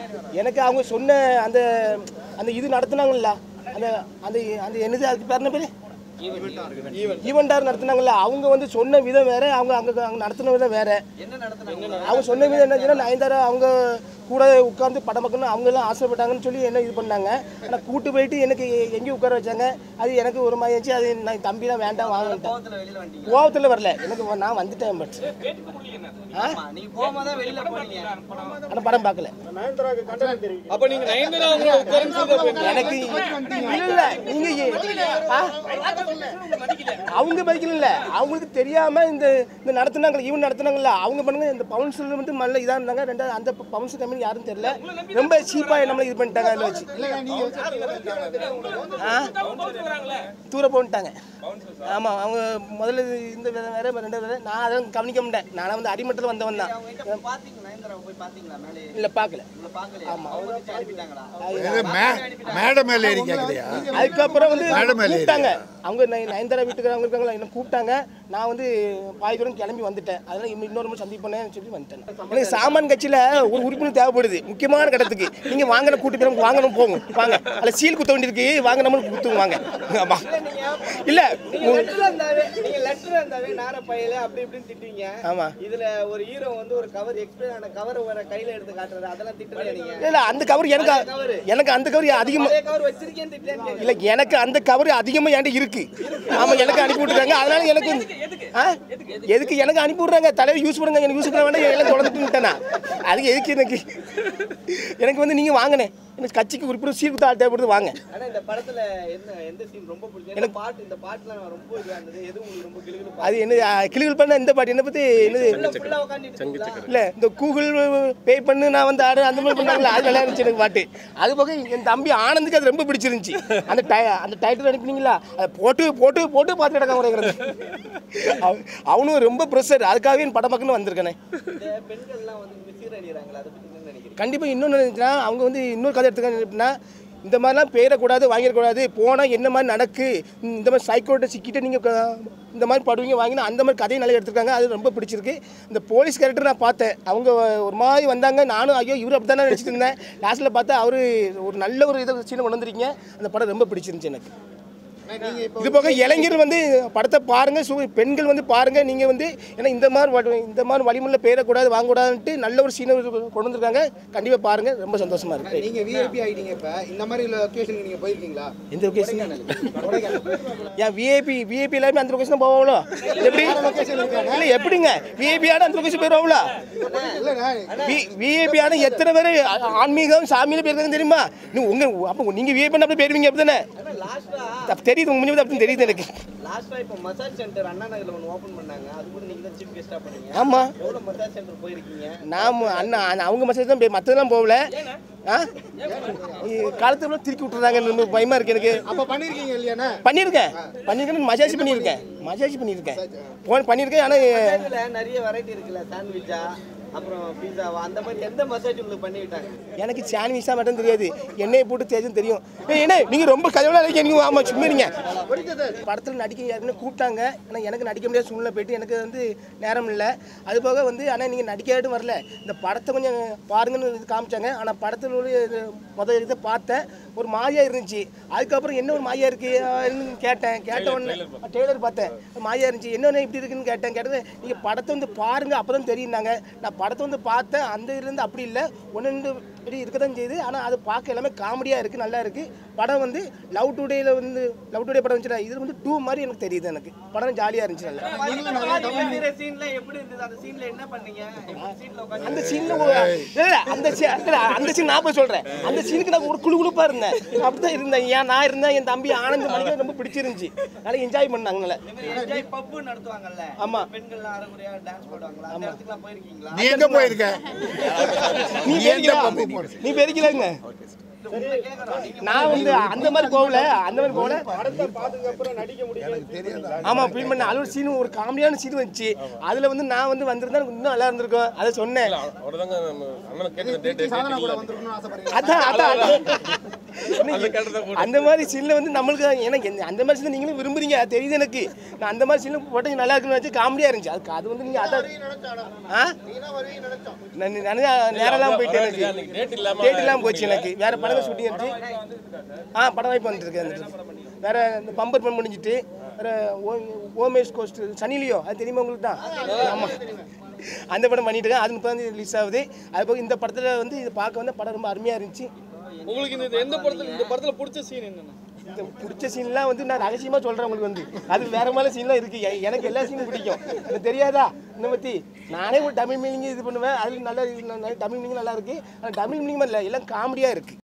எனக்கு அவங்க சொன்ன அந்த அந்த இது நடத்துனாங்கல்ல அந்த அந்த அந்த என்னது அதுக்கு பேர் என்ன பேர் ஈவெண்டார் நடத்துனாங்கல்ல அவங்க வந்து சொன்ன விதம் வேற அவங்க அங்க அங்க நடத்தின விதம் வேற அவங்க சொன்ன விதம் என்னச்சுன்னா நயன்தாரா அவங்க கூட உட்கார்ந்து படம் பார்க்கணும் அவங்க எல்லாம் ஆசைப்பட்டாங்கன்னு சொல்லி என்ன இது பண்ணாங்க ஆனால் கூட்டு போயிட்டு எனக்கு எங்கேயும் உட்கார வச்சாங்க அது எனக்கு ஒரு மாதிரி இருந்துச்சு அது நான் தம்பி தான் வேண்டாம் வாங்கிட்டேன் கோவத்துல வெளியில வந்துட்டீங்க கோவத்தில் வரல எனக்கு வ- நான் வந்துட்டேன் பட் ஆமா, நீங்க போகும்போது தான் வெளியில போனீங்க ஆனால் படம் பார்க்கல அப்ப நீங்க நயன்தாரா அவங்கள உட்காருன்னு சொல்ற எனக்கு இல்ல இல்ல நீங்க ஏ- ஆ? அவங்க மதிக்கல இல்ல அவங்களுக்கு தெரியாம இந்த இந்த நடத்துனாங்க ஈவன் நடத்துனாங்கல்ல அவங்க பண்ணுங்க இந்த பவுன்சில் வந்து நல்ல இதா இருந்தாங்க ரெண்டாவது அந்த பவுன்சில் கம்பெனி யாரும் தெரியல ரொம்ப சீப்பா நம்மள இது பண்ணிட்டாங்க அதில் வச்சு ஆ? தூர போன்ட்டாங்க ஆமா அவங்க முதல்ல இது இந்த வேற வேற ரெண்டாவது வேற நான் அதெல்லாம் கவனிக்க மாட்டேன் நானும் வந்து அடிமட்டத்தில் வந்தவன் தான் அவங்க கிட்ட பாத்தீங்களா நயன்தாராவை போய் பாத்தீங்களா மேலே இல்ல பார்க்கல உங்களை பார்க்கலையா அவங்க வச்சு அனுப்பிட்டாங்களா இது மே- மேடை மேல ஏறி கேக்குறியா அதுக்கப்புறம் வந்து மேடம் மேல கூப்பிட்டாங்க அவங்க நய- நயன்தாரா வீட்டுக்கு அவங்க இருக்காங்களா என்ன கூப்பிட்டாங்க நான் வந்து பாதி தூரம் கிளம்பி வந்துட்டேன் அதெல்லாம் இன்னும் இன்னொரு முறை சந்திப்பேன்னு சொல்லி வந்துட்டேன் எனக்கு சாமான் கட்சியில் ஒரு உறுப்பினர் தேவைப்படுது முக்கியமான கடத்துக்கு நீங்க வாங்கின கூட்டு பேரும் வாங்கணும் போங்க வாங்க அதில் சீல் குத்த வேண்டியிருக்கு வாங்க நம்மளுக்கு குத்துங்க வாங்க ஆமா இல்ல நீங்க லெட்டர் இருந்தாவே நீங்க லெட்டர் இருந்தாவே நார பையல அப்படி இப்படின்னு திட்டுவீங்க ஆமா இதுல ஒரு ஹீரோ வந்து ஒரு கவர் எக்ஸ்பிளைன் ஆன கவர் வர கையில எடுத்து காட்டுறது அதெல்லாம் திட்டுறீங்க நீங்க இல்ல அந்த கவர் எனக்கு எனக்கு அந்த கவர் அதிகமா பழைய கவர் வச்சிருக்கேன்னு திட்டேன்னு கேக்குறேன். இல்ல எனக்கு அந்த கவர் அதிகமா என்கிட்ட இருக்கு ஆமா எனக்கு அனுப்பி விட்டுறாங்க அதனால எனக்கு ஆ? எதுக்கு எனக்கு அனுப்பி விடுறாங்க தலைவர் யூஸ் பண்ணுங்க எனக்கு யூஸ் பண்ண வேண்டாம் எல்லாம் தொடர்ந்துட்டுட்டேனா அதுக்கு எதுக்கு எனக்கு எனக்கு வந்து நீங்க வாங்கினேன் எனக்கு கட்சிக்கு உறுப்பினர் சீர்குத்த ஆள் தேவைப்படுது வாங்க ஆனா இந்த படத்துல என்ன எந்த சீன் ரொம்ப பிடிச்சது எனக்கு பாட்டு இந்த பாட்டுலாம் ரொம்ப இதுவா இருந்தது எது உங்களுக்கு ரொம்ப கிளுகிழு அது என்ன கிளிகள் பண்ண இந்த பாட்டு என்ன பத்தி என்னது ஃபுல்லா உட்காந்துட்டு இல்ல இந்த கூகுள் பே பண்ணு நான் வந்து ஆடு அந்த மாதிரி பண்ணாங்களா அது நல்லா இருந்துச்சு எனக்கு பாட்டு அது போக என் தம்பி ஆனந்துக்கு அது ரொம்ப பிடிச்சிருந்துச்சு அந்த டை அந்த டைட்டில் அனுப்பினீங்களா அதை போட்டு போட்டு போட்டு பார்த்து கிடக்க முறைகிறது அவனும் ரொம்ப ப்ரெஷர் அதுக்காகவே என் படம் பார்க்கணும் வந்திருக்கேனே இந்த பெண்கள்லாம் வந்து மிஸ்யூர் அடிக்கிறாங்களா அதை பத்தி என்ன நினைக்கிறீங்க கண்டிப்பாக இன்னொன்று நினைச்சுன்னா அவங்க வந்து இன்னொரு கதை எடுத்துக்காங்க எப்படின்னா இந்த மாதிரிலாம் பேரக்கூடாது வாங்கிடக்கூடாது போனால் என்ன மாதிரி நடக்கு இந்த மாதிரி சைக்கோட்டை சிக்கிட்டு நீங்கள் இந்த மாதிரி படுவீங்க வாங்கினா அந்த மாதிரி கதையை நல்லா எடுத்திருக்காங்க அது ரொம்ப பிடிச்சிருக்கு இந்த போலீஸ் கேரக்டர் நான் பார்த்தேன் அவங்க ஒரு மாதிரி வந்தாங்க நானும் ஐயோ இவர் அப்படி தானே நினச்சிட்டு இருந்தேன் லாஸ்ட்டில் பார்த்தா அவர் ஒரு நல்ல ஒரு இதை சீனை கொண்டு வந்திருக்கீங்க அந்த படம் ரொம்ப பிடிச்சிருந்துச்சு எனக்கு இது போக இளைஞர்கள் வந்து படத்தை பாருங்க சு பெண்கள் வந்து பாருங்க நீங்க வந்து ஏன்னா இந்த மாதிரி வடி- இந்த மாதிரி வழிமுறையில் பேரக்கூடாது வாங்கக்கூடாதுன்ட்டு நல்ல ஒரு சீனை கொண்டு வந்திருக்காங்க கண்டிப்பா பாருங்க ரொம்ப சந்தோஷமா இருக்கு நீங்க விஐபி ஆயிட்டீங்க இப்ப இந்த மாதிரி லொகேஷனுக்கு நீங்க போயிருக்கீங்களா எந்த லொகேஷன் ஏன் விஐபி விஐபி எல்லாருமே அந்த லொகேஷன் போவாங்களோ எப்படி இல்லை எப்படிங்க விஐபி ஆட அந்த லொகேஷன் போயிடுவாங்களா விஐபி ஆட எத்தனை பேர் ஆன்மீகம் சாமியில போயிருக்காங்க தெரியுமா நீ உங்க அப்போ நீங்க விஐபி அப்படி போயிருவீங்க அப்படி தானே லாஸ்டா தெரியுது உங்க முன்னாடி அப்படின்னு தெரியுது எனக்கு லாஸ்டா இப்போ மசாஜ் சென்டர் அண்ணா நகர்ல ஒன்று ஓபன் பண்ணாங்க அது கூட நீங்க தான் சீஃப் கெஸ்டா பண்ணீங்க ஆமா எவ்வளவு மசாஜ் சென்டர் போயிருக்கீங்க நான் அண்ணா அண்ணா, அவங்க மசேஜ் தான் போய் மற்றதெல்லாம் போகல ஆ காலத்துல திருக்கி விட்டுறாங்க ரொம்ப பயமா இருக்கு எனக்கு அப்ப பண்ணிருக்கீங்க இல்லையாண்ணே பண்ணியிருக்கேன் பண்ணியிருக்கேன் மசாஜ் பண்ணியிருக்கேன் மசாஜ் பண்ணியிருக்கேன் போன் பண்ணியிருக்கேன் ஆனால் மசாஜ்ல நிறைய வெரைட்டி இருக்குல்ல சாண்ட்விச்சா அப்புறம் பீஸாவா அந்த மாதிரி எந்த மசாஜ் உங்களுக்கு பண்ணி விட்டாங்க எனக்கு சாண்ட்விச்சா மட்டும் தெரியாது எண்ணெயை போட்டு தேய்ச்சும் தெரியும் ஏய், என்ன நீங்க ரொம்ப கதவுல அழைக்க நீங்க ஆமா சும்மா இருங்க படத்தில் நடிக்க யாருன்னு கூப்பிட்டாங்க ஆனால் எனக்கு நடிக்க முடியாத சூழ்நிலை போயிட்டு எனக்கு வந்து நேரம் இல்லை அது போக வந்து ஆனால் நீங்கள் நடிக்காட்டும் வரல இந்த படத்தை கொஞ்சம் பாருங்கன்னு இது காமிச்சாங்க ஆனால் படத்தில் உள்ள இது முதல் இதை பார்த்தேன் ஒரு மாயா இருந்துச்சு அதுக்கப்புறம் என்ன ஒரு மாயா இருக்கு ஆஹ் கேட்டேன் கேட்ட உடனே டெய்லர் பார்த்தேன் மாயா இருந்துச்சு என்னென்ன இப்படி இருக்குன்னு கேட்டேன் கேட்டது நீங்கள் படத்தை வந்து பாருங்க அப்போ தான் தெரியுனாங்க நான் படத்தை வந்து பார்த்தேன் அந்த இதுலேருந்து அப்படி இல்லை ஒன்று ரெண்டு இப்படி இருக்க தான் செய்யுது ஆனால் அது பார்க்க எல்லாமே காமெடியாக இருக்குது நல்லா இருக்குது படம் வந்து லவ் டுடேயில் வந்து லவ் டுடே படம் வந்துச்சுல இது வந்து டூ மாதிரி எனக்கு தெரியுது எனக்கு படம் ஜாலியாக இருந்துச்சு நல்லா சீன்ல எப்படி இருந்தது அந்த சீன்ல என்ன பண்ணீங்க சீன்ல உட்காந்து அந்த சீன்ல அந்த scene- இல்ல, அந்த சீன் நான் போய் சொல்றேன் அந்த சீனுக்கு நான் ஒரு குழு குழுப்பா இருந்தேன் அப்படிதான் இருந்தேன் ஏன் நான் இருந்தேன் என் தம்பி ஆனந்த் மணிக்கு ரொம்ப பிடிச்சிருந்துச்சு நல்லா என்ஜாய் பண்ணாங்க நல்லா என்ஜாய் பப்பு நடத்துவாங்கல்ல ஆமா. பெண்கள்லாம் அரைகுறையா டான்ஸ் போடுவாங்களா அந்த இடத்துக்குலாம் போயிருக்கீங்களா நீ எங்க போயிருக்க நீ நீ எந்த பெருக்கிலா பப்பு போன? நீ பெருக்கலாங்க உங்களை கேக்குறோம் நீங்க நான் வந்து அந்த மாதிரி போகல அந்த மாதிரி போகல படத்தை பார்த்ததுக்கு அப்புறம் நடிக்க முடியாது ஆமா ஃபீல் பண்ண அது ஒரு சீன் ஒரு காமெடியான சீன் வந்துச்சு அதுல வந்து நான் வந்து வந்திருந்தா எனக்கு இன்னும் நல்லா இருந்திருக்கும் அதை சொன்னேன் அவ்வளவுதாங்க நம்ம அண்ணனை கேட்டு டேட் சாதனா கூட வந்திருக்கணும்னு ஆசைப்படுறீங்க அதான் அதான் அதான். அந்த மாதிரி சீனில் வந்து நம்மளுக்கு எனக்கு எந்த- அந்த மாதிரி சீன் நீங்களும் விரும்புறீங்க அது தெரியுது எனக்கு நான் அந்த மாதிரி சீனில் போட்டு நல்லா இருக்குன்னு வச்சு காமெடியாக இருந்துச்சு அதுக்கு அது வந்து நீங்கள் அதான் ஆ நான் நான் நேரெல்லாம் போயிட்டு எனக்கு டேட் இல்லாம டேட் இல்லாமல் போச்சு எனக்கு வேற படங்கள் ஷூட்டிங் இருந்துச்சு ஆ படம் வாய்ப்பு வந்துருக்கு வந்துட்டு வேற இந்த பம்பர் பண்ண முடிஞ்சிட்டு வேற ஓ- ஓமேஷ் கோஸ்ட் சனிலியோ அது தெரியுமா உங்களுக்கு தான் ஆமாம் அந்த படம் பண்ணிட்டு இருக்கேன் அது முப்பதாம் தேதி ரிலீஸ் ஆகுது அது போக இந்த படத்தில் வந்து இது பார்க்க வந்து படம் ரொம்ப அருமையாக இருந்துச்சு உங்களுக்கு இந்த எந்த படத்துல இந்த படத்துல பிடிச்ச சீன் என்னன்னா இந்த பிடிச்ச சீன்லாம் வந்து நான் ரகசியமாக சொல்கிறேன் உங்களுக்கு வந்து அது வேற மாதிரி சீன்லாம் இருக்குது எ- எனக்கு எல்லா சீனும் பிடிக்கும் எனக்கு தெரியாதா இந்த பற்றி நானே ஒரு தமிழ் மீனிங் இது பண்ணுவேன் அது நல்லா இது நல்ல- தமிழ் மீனிங் நல்லா இருக்குது ஆனால் தமிழ் மீனிங் இல்லை எல்லாம் காமெடியாக இருக்குது